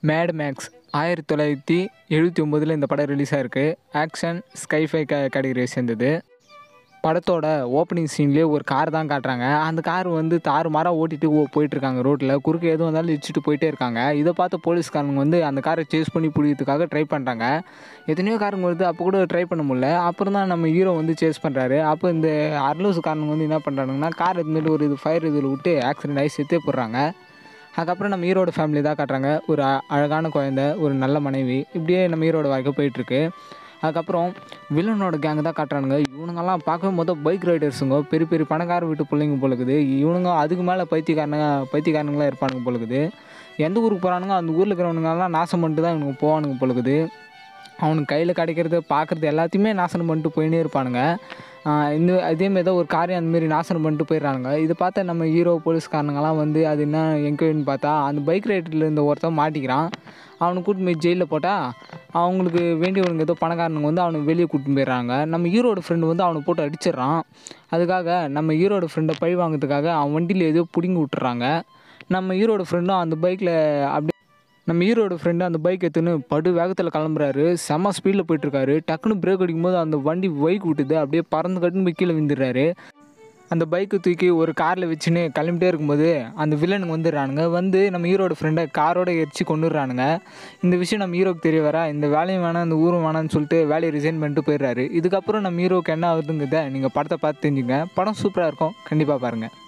mat maths ஆயிரத்தி தொள்ளாயிரத்தி எழுபத்தி ஒம்போதில் இந்த படம் ரிலீஸ் ஆயிருக்கு ஆக்ஷன் ஸ்கைஃபை க கேட்டகரியை சேர்ந்தது படத்தோட ஓப்பனிங் சீன்லேயே ஒரு கார் தான் காட்டுறாங்க அந்த கார் வந்து தாறுமாறாக ஓட்டிட்டு ஓ போயிட்டுருக்காங்க ரோட்டில் குறுக்க எதுவும் வந்தாலும் இடிச்சிட்டு போயிட்டே இருக்காங்க இதை பார்த்து போலீஸ்காரங்க வந்து அந்த காரை சேஸ் பண்ணி பிடிக்கிறதுக்காக ட்ரை பண்ணுறாங்க எத்தனையோ காருங்க வருது அப்போ கூட ட்ரை பண்ண முடியல அப்புறம் தான் நம்ம ஹீரோ வந்து சேஸ் பண்ணுறாரு அப்போ இந்த அரலூசுக்காரனுங்க வந்து என்ன பண்ணுறானுங்கன்னா கார் இருந்துட்டு ஒரு இது ஃபயர் இதில் விட்டு ஆக்சிடென்ட் ஆகி செத்தே போடுறாங்க அதுக்கப்புறம் நம்ம ஹீரோட ஃபேமிலி தான் காட்டுறாங்க ஒரு அ- அழகான குழந்தை ஒரு நல்ல மனைவி இப்படியே நம்ம ஹீரோட வாழ்க்கை போயிட்டுருக்கு அதுக்கப்புறம் வில்லனோட கேங் தான் காட்டுறானுங்க இவனுங்கெல்லாம் பார்க்கும் போது பைக் ரைடர்ஸுங்க பெரிய பெரிய பணக்கார வீட்டு பிள்ளைங்க போலுக்குது இவனுங்க அதுக்கு மேலே பைத்தியக்காரனுங்க பைத்தியக்காரனுங்களாம் இருப்பானுங்க போலுக்குது எந்த ஊருக்கு போகிறானுங்க அந்த ஊரில் இருக்கிறவனுங்கெல்லாம் நாசம் பண்ணிட்டு தான் இவனுங்க போவானுங்க போலுக்குது அவனுக்கு கையில் கிடைக்கிறது பார்க்குறது எல்லாத்தையுமே நாசனம் பண்ணிட்டு போயினே இருப்பானுங்க ஆஹ் இந்த அதேமாரி தான் ஒரு காரியம் அந்தமாரி நாசனம் பண்ணிட்டு போயிடுறானுங்க இதை பார்த்த நம்ம ஹீரோ போலீஸ்காரனுங்கெல்லாம் வந்து அது என்ன எங்கேன்னு பார்த்தா அந்த பைக் ரைடரில் இருந்த ஒருத்தன் மாட்டிக்கிறான் அவனை கூட்டிட்டு போய் ஜெயிலில் போட்டால் அவங்களுக்கு வேண்டியவனுங்க ஏதோ பணக்காரனுங்க வந்து அவனை வெளியே கூட்டிட்டு போயிடுறாங்க நம்ம ஹீரோட ஃப்ரெண்டு வந்து அவனை போட்டு அடிச்சிடுறான் அதுக்காக நம்ம ஹீரோட ஃப்ரெண்டை பழி வாங்குறதுக்காக அவன் வண்டியில் ஏதோ பிடுங்கி விட்டுறாங்க நம்ம ஹீரோட ஃப்ரெண்டும் அந்த பைக்கில் அப்படியே நம்ம ஹீரோட ஃப்ரெண்டு அந்த பைக் எடுத்துன்னு படு வேகத்தில் கிளம்புறாரு செம்ம ஸ்பீடில் போயிட்டுருக்காரு டக்குன்னு பிரேக் அடிக்கும்போது அந்த வண்டி பைக் விட்டுது அப்படியே பறந்து கட்டுன்னு போய் கீழே விழுந்துடுறாரு அந்த பைக்கை தூக்கி ஒரு காரில் வச்சுன்னு கிளம்பிட்டே இருக்கும்போது அந்த வில்லனுங்க வந்துடுறானுங்க வந்து நம்ம ஹீரோட ஃப்ரெண்டை காரோட எரிச்சு கொண்டுடுறானுங்க இந்த விஷயம் நம்ம ஹீரோக்கு தெரிய வர இந்த வேலையும் வேணாம் இந்த ஊரும் வேணாம்னு சொல்லிட்டு வேலையை ரிசைன் பண்ணிட்டு போயிடுறாரு இதுக்கப்புறம் நம்ம ஹீரோக்கு என்ன ஆகுதுங்கிறத நீங்கள் படத்தை பார்த்து தெரிஞ்சுங்க படம் சூப்பராக இருக்கும் கண்டிப்பாக பாருங்கள்